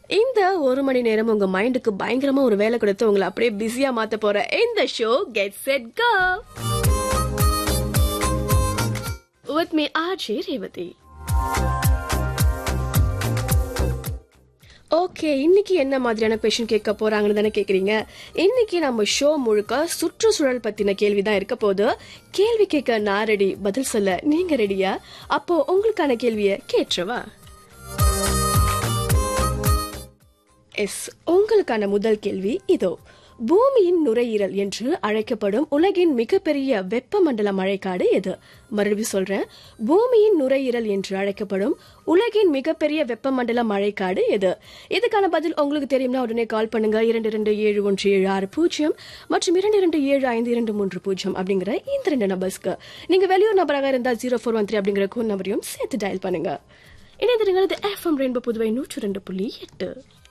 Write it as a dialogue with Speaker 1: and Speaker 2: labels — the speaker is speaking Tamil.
Speaker 1: இந்த ஒரு மணி நேரம் உங்க மைண்டுக்கு பயங்கரமா ஒரு வேலை கொடுத்து உங்களை அப்படியே பிஸியா மாத்த போற இந்த show get set go with me RJ Revathi okay இன்னைக்கு என்ன மாதிரியான கொஷின் கேட்க போறாங்கன்னு தானே கேக்குறீங்க இன்னைக்கு நம்ம ஷோ முழுக்க சுற்றுச்சூழல் பத்தின கேள்வி தான் இருக்க போது கேள்வி கேட்க நான் ரெடி பதில் சொல்ல நீங்க ரெடியா அப்போ உங்களுக்கான கேள்வியை கேட்டுருவா எஸ் உங்களுக்கான முதல் கேள்வி இதோ பூமியின் நுரையீரல் என்று அழைக்கப்படும் உலகின் மிகப்பெரிய வெப்பமண்டல மழைக்காடு எது மறுபடியும் சொல்றேன் பூமியின் நுரையீரல் என்று அழைக்கப்படும் உலகின் மிகப்பெரிய வெப்பமண்டல மழைக்காடு எது இதுக்கான பதில் உங்களுக்கு தெரியும்னா உடனே கால் பண்ணுங்க இரண்டு இரண்டு ஏழு ஒன்று ஏழு ஆறு பூஜ்ஜியம் மற்றும் இரண்டு இரண்டு ஏழு ஐந்து இரண்டு மூன்று பூஜ்ஜியம் அப்படிங்கிற இந்த ரெண்டு நம்பர்ஸ்க்கு நீங்க வெளியூர் நபராக இருந்தால் ஜீரோ ஃபோர் ஒன் த்ரீ அப்படிங்கிற கூன் நம்பரையும் சேர்த்து டயல் பண்ணுங்க இணைந்திருங்கிறது எஃப்எம் ரெயின்போ புதுவை நூற்று ரெண்டு புள்ளி எட்டு